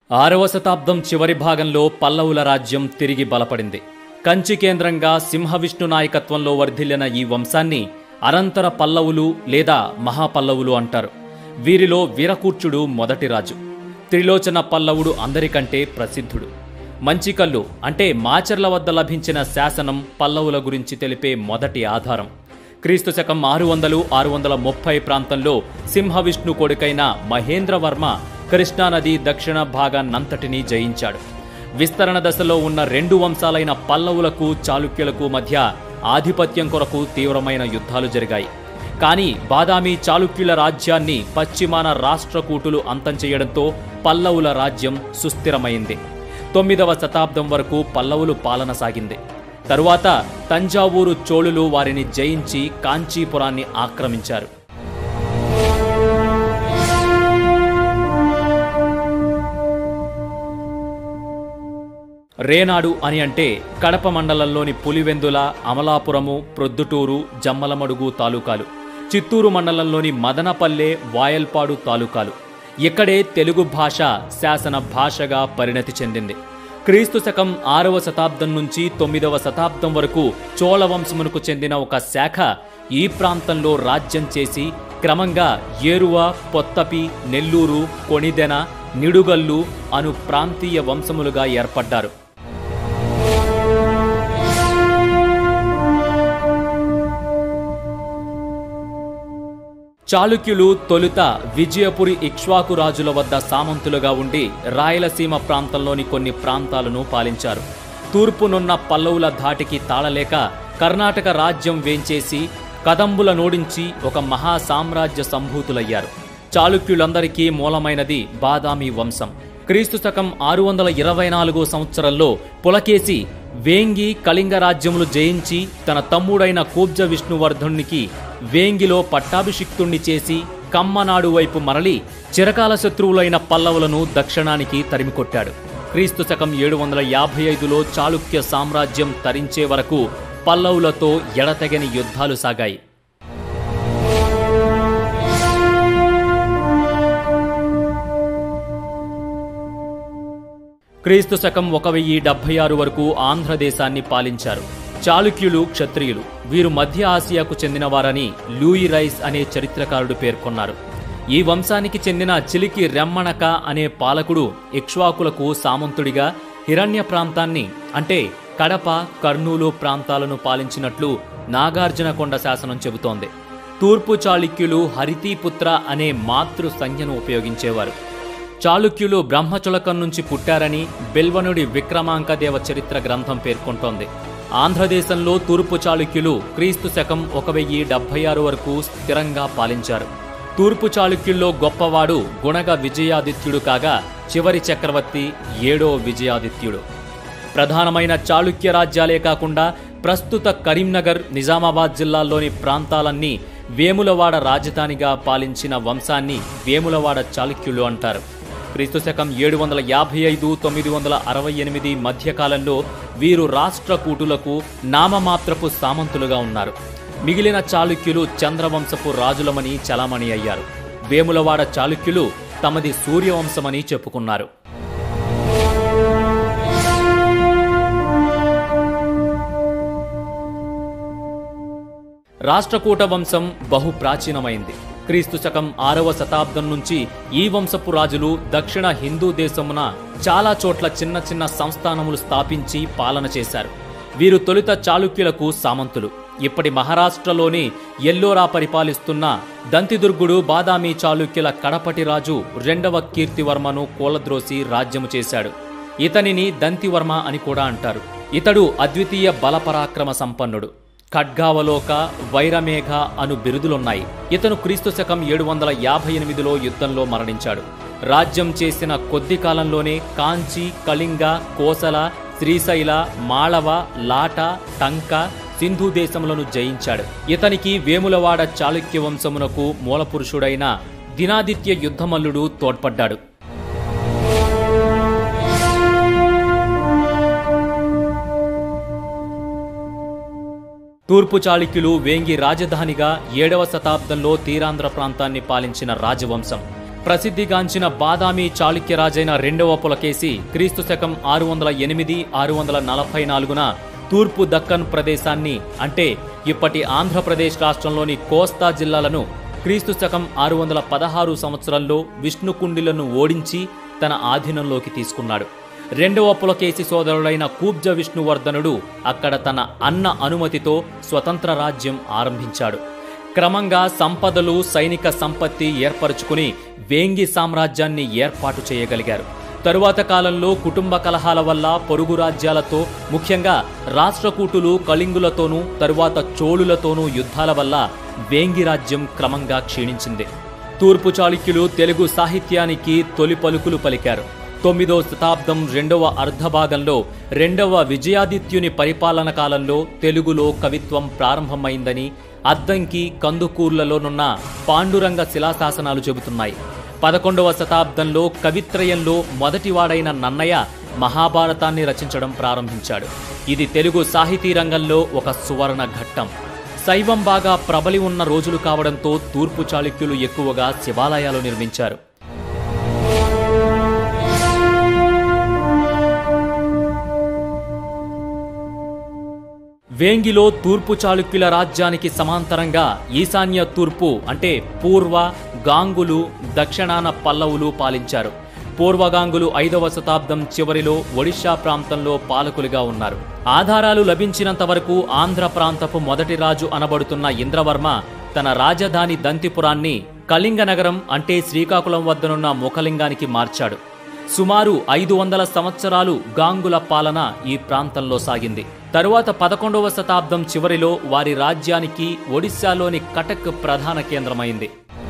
ఆరవ శతాబ్దం చివరి భాగంలో పల్లవుల రాజ్యం తిరిగి బలపడింది కంచి కేంద్రంగా సింహవిష్ణు నాయకత్వంలో వర్ధిల్లిన ఈ వంశాన్ని అనంతర పల్లవులు లేదా మహాపల్లవులు అంటారు వీరిలో వీరకూర్చుడు మొదటి రాజు త్రిలోచన పల్లవుడు అందరికంటే ప్రసిద్ధుడు మంచికల్లు అంటే మాచర్ల వద్ద లభించిన శాసనం పల్లవుల గురించి తెలిపే మొదటి ఆధారం క్రీస్తు శకం ఆరు వందలు ఆరు వందల ముప్పై ప్రాంతంలో సింహవిష్ణు కొడుకైన మహేంద్రవర్మ కృష్ణానది దక్షిణ భాగాన్నంతటినీ జయించాడు విస్తరణ దశలో ఉన్న రెండు వంశాలైన పల్లవులకు చాళుక్యులకు మధ్య ఆధిపత్యం కొరకు తీవ్రమైన యుద్ధాలు జరిగాయి కానీ బాదామి చాళుక్యుల రాజ్యాన్ని పశ్చిమాన రాష్ట్రకూటులు అంతం చేయడంతో పల్లవుల రాజ్యం సుస్థిరమైంది తొమ్మిదవ శతాబ్దం వరకు పల్లవులు పాలన సాగింది తరువాత తంజావూరు చోళులు వారిని జయించి కాంచీపురాన్ని ఆక్రమించారు రేనాడు అని అంటే కడప మండలంలోని పులివెందుల అమలాపురము ప్రొద్దుటూరు జమ్మలమడుగు తాలూకాలు చిత్తూరు మండలంలోని మదనపల్లె వాయల్పాడు తాలూకాలు ఇక్కడే తెలుగు భాష శాసన భాషగా పరిణతి చెందింది క్రీస్తు శకం ఆరవ శతాబ్దం నుంచి తొమ్మిదవ శతాబ్దం వరకు చోళ వంశమునకు చెందిన ఒక శాఖ ఈ ప్రాంతంలో రాజ్యం చేసి క్రమంగా ఏరువ పొత్తపి నెల్లూరు కొణిదెన నిడుగల్లు అను ప్రాంతీయ వంశములుగా ఏర్పడ్డారు చాళుక్యులు తొలుత విజయపురి ఇక్ష్వాకు రాజుల వద్ద సామంతులుగా ఉండి రాయలసీమ ప్రాంతంలోని కొన్ని ప్రాంతాలను పాలించారు తూర్పునున్న పల్లవుల ధాటికి తాళలేక కర్ణాటక రాజ్యం వేంచేసి కదంబుల నోడించి ఒక మహా సామ్రాజ్య సంభూతులయ్యారు చాళుక్యులందరికీ మూలమైనది బాదామి వంశం క్రీస్తు శకం ఆరు వందల ఇరవై నాలుగో సంవత్సరంలో పులకేసి వేంగి కళింగ రాజ్యములు జయించి తన తమ్ముడైన కూబ్జ విష్ణువర్ధునికి వేంగిలో పట్టాభిషిక్తుణ్ణి చేసి కమ్మనాడు వైపు మరలి చిరకాల శత్రువులైన పల్లవులను దక్షిణానికి తరిమికొట్టాడు క్రీస్తు శకం ఏడు వందల యాభై ఐదులో చాళుక్య సామ్రాజ్యం తరించే వరకు పల్లవులతో ఎడతెగని యుద్ధాలు సాగాయి క్రీస్తు శకం ఒక వెయ్యి డెబ్బై ఆరు వరకు ఆంధ్రదేశాన్ని పాలించారు చాళుక్యులు క్షత్రియులు వీరు మధ్య ఆసియాకు చెందినవారని లూయి రైస్ అనే చరిత్రకారుడు పేర్కొన్నారు ఈ వంశానికి చెందిన చిలికి రెమ్మణక అనే పాలకుడు ఇక్ష్వాకులకు సామంతుడిగా హిరణ్య ప్రాంతాన్ని అంటే కడప కర్నూలు ప్రాంతాలను పాలించినట్లు నాగార్జునకొండ శాసనం చెబుతోంది తూర్పు చాళుక్యులు హరితీపుత్ర అనే మాతృ సంజ్ఞను ఉపయోగించేవారు చాళుక్యులు బ్రహ్మచులకం నుంచి పుట్టారని బెల్వనుడి విక్రమాంకదేవ చరిత్ర గ్రంథం పేర్కొంటోంది ఆంధ్రదేశంలో తూర్పు చాళుక్యులు క్రీస్తు శకం ఒక వెయ్యి డెబ్బై ఆరు వరకు స్థిరంగా పాలించారు తూర్పు చాళుక్యుల్లో గొప్పవాడు గుణగ విజయాదిత్యుడు కాగా చివరి చక్రవర్తి ఏడో విజయాదిత్యుడు ప్రధానమైన చాళుక్య రాజ్యాలే కాకుండా ప్రస్తుత కరీంనగర్ నిజామాబాద్ జిల్లాల్లోని ప్రాంతాలన్నీ వేములవాడ రాజధానిగా పాలించిన వంశాన్ని వేములవాడ చాళుక్యులు అంటారు క్రీస్తు శకం ఏడు వందల యాభై ఐదు తొమ్మిది వందల అరవై ఎనిమిది మధ్యకాలంలో వీరు రాష్ట్రకూటులకు నామమాత్రపు సామంతులుగా ఉన్నారు మిగిలిన చాళుక్యులు చంద్రవంశపు రాజులమని చలామణి అయ్యారు వేములవాడ చాళుక్యులు తమది సూర్యవంశమని చెప్పుకున్నారు రాష్ట్రకూట వంశం బహు ప్రాచీనమైంది క్రీస్తు శకం ఆరవ శతాబ్దం నుంచి ఈ వంశపు రాజులు దక్షిణ హిందూ దేశమున చాలా చోట్ల చిన్న చిన్న సంస్థానములు స్థాపించి పాలన చేశారు వీరు తొలుత చాళుక్యులకు సామంతులు ఇప్పటి మహారాష్ట్రలోని ఎల్లోరా పరిపాలిస్తున్న దంతిదుర్గుడు బాదామి చాళుక్యుల కడపటి రాజు రెండవ కీర్తివర్మను కూలద్రోసి రాజ్యము చేశాడు ఇతనిని దంతివర్మ అని కూడా అంటారు ఇతడు అద్వితీయ బలపరాక్రమ సంపన్నుడు ఖడ్గావలోక వైరమేఘ అను బిరుదులున్నాయి ఇతను క్రీస్తు శకం ఏడు వందల యాభై ఎనిమిదిలో యుద్ధంలో మరణించాడు రాజ్యం చేసిన కొద్ది కాలంలోనే కాంచి కళింగ కోసల శ్రీశైల మాళవ లాట టంక సింధు దేశములను జయించాడు ఇతనికి వేములవాడ చాళుక్య వంశమునకు మూలపురుషుడైన దినాదిత్య యుద్ధమల్లుడు తోడ్పడ్డాడు తూర్పు చాళుక్యులు వేంగి రాజధానిగా ఏడవ శతాబ్దంలో తీరాంధ్ర ప్రాంతాన్ని పాలించిన రాజవంశం ప్రసిద్ధిగాంచిన బాదామి చాళుక్యరాజైన రెండవ పులకేసి క్రీస్తు శకం ఆరు వందల ఎనిమిది ఆరు వందల నలభై నాలుగున తూర్పు దక్కన్ ప్రదేశాన్ని అంటే ఇప్పటి ఆంధ్రప్రదేశ్ రాష్ట్రంలోని కోస్తా జిల్లాలను క్రీస్తు శకం ఆరు వందల పదహారు సంవత్సరంలో విష్ణుకుండిలను ఓడించి తన ఆధీనంలోకి తీసుకున్నాడు రెండవ పులకేసి సోదరుడైన కూబ్జ విష్ణువర్ధనుడు అక్కడ తన అన్న అనుమతితో స్వతంత్ర రాజ్యం ఆరంభించాడు క్రమంగా సంపదలు సైనిక సంపత్తి ఏర్పరచుకుని వేంగి సామ్రాజ్యాన్ని ఏర్పాటు చేయగలిగారు తరువాత కాలంలో కుటుంబ కలహాల వల్ల పొరుగు రాజ్యాలతో ముఖ్యంగా రాష్ట్రకూటులు కళింగులతోనూ తరువాత చోళులతోనూ యుద్ధాల వల్ల వేంగి రాజ్యం క్రమంగా క్షీణించింది తూర్పు చాళుక్యులు తెలుగు సాహిత్యానికి తొలి పలుకులు పలికారు తొమ్మిదో శతాబ్దం రెండవ అర్ధభాగంలో రెండవ విజయాదిత్యుని పరిపాలన కాలంలో తెలుగులో కవిత్వం ప్రారంభమైందని అద్దంకి కందుకూర్లలోనున్న పాండురంగ శిలాశాసనాలు చెబుతున్నాయి పదకొండవ శతాబ్దంలో కవిత్రయంలో మొదటివాడైన నన్నయ్య మహాభారతాన్ని రచించడం ప్రారంభించాడు ఇది తెలుగు సాహితీ రంగంలో ఒక సువర్ణ ఘట్టం శైవం బాగా ప్రబలి ఉన్న రోజులు కావడంతో తూర్పు చాళుక్యులు ఎక్కువగా శివాలయాలు నిర్మించారు వేంగిలో తూర్పు చాళుక్యుల రాజ్యానికి సమాంతరంగా ఈశాన్య తూర్పు అంటే పూర్వ గాంగులు దక్షిణాన పల్లవులు పాలించారు పూర్వగాంగులు ఐదవ శతాబ్దం చివరిలో ఒడిషా ప్రాంతంలో పాలకులుగా ఉన్నారు ఆధారాలు లభించినంత వరకు ఆంధ్ర ప్రాంతపు మొదటి రాజు అనబడుతున్న ఇంద్రవర్మ తన రాజధాని దంతిపురాన్ని కళింగ నగరం అంటే శ్రీకాకుళం వద్దనున్న ముఖలింగానికి మార్చాడు సుమారు ఐదు వందల సంవత్సరాలు గాంగుల పాలన ఈ ప్రాంతంలో సాగింది తరువాత పదకొండవ శతాబ్దం చివరిలో వారి రాజ్యానికి ఒడిశాలోని కటక్ ప్రధాన కేంద్రమైంది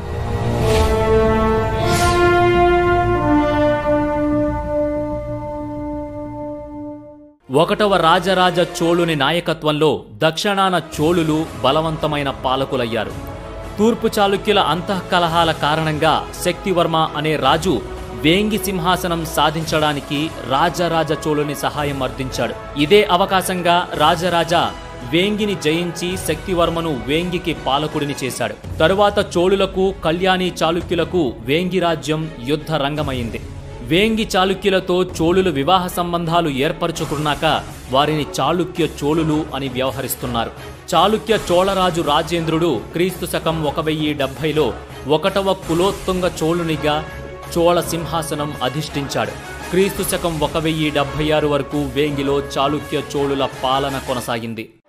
ఒకటవ రాజరాజ చోళుని నాయకత్వంలో దక్షిణాన చోళులు బలవంతమైన పాలకులయ్యారు తూర్పు చాళుక్యుల అంతఃకలహాల కారణంగా శక్తివర్మ అనే రాజు వేంగి సింహాసనం సాధించడానికి రాజరాజ చోళుని సహాయం అర్థించాడు ఇదే అవకాశంగా రాజరాజ వేంగిని జయించి శక్తివర్మను వేంగికి పాలకుడిని చేశాడు తరువాత చోళులకు కళ్యాణి చాళుక్యులకు వేంగి రాజ్యం యుద్ధ రంగమైంది వేంగి చాళుక్యులతో చోళులు వివాహ సంబంధాలు ఏర్పరచుకున్నాక వారిని చాళుక్య చోళులు అని వ్యవహరిస్తున్నారు చాళుక్య చోళరాజు రాజేంద్రుడు క్రీస్తు శకం ఒక వెయ్యి డెబ్బైలో ఒకటవ కులోత్తుంగ చోళునిగా చోళ సింహాసనం అధిష్ఠించాడు క్రీస్తు శకం ఒక వెయ్యి డెబ్బై ఆరు వరకు వేంగిలో చాళుక్య చోళుల పాలన కొనసాగింది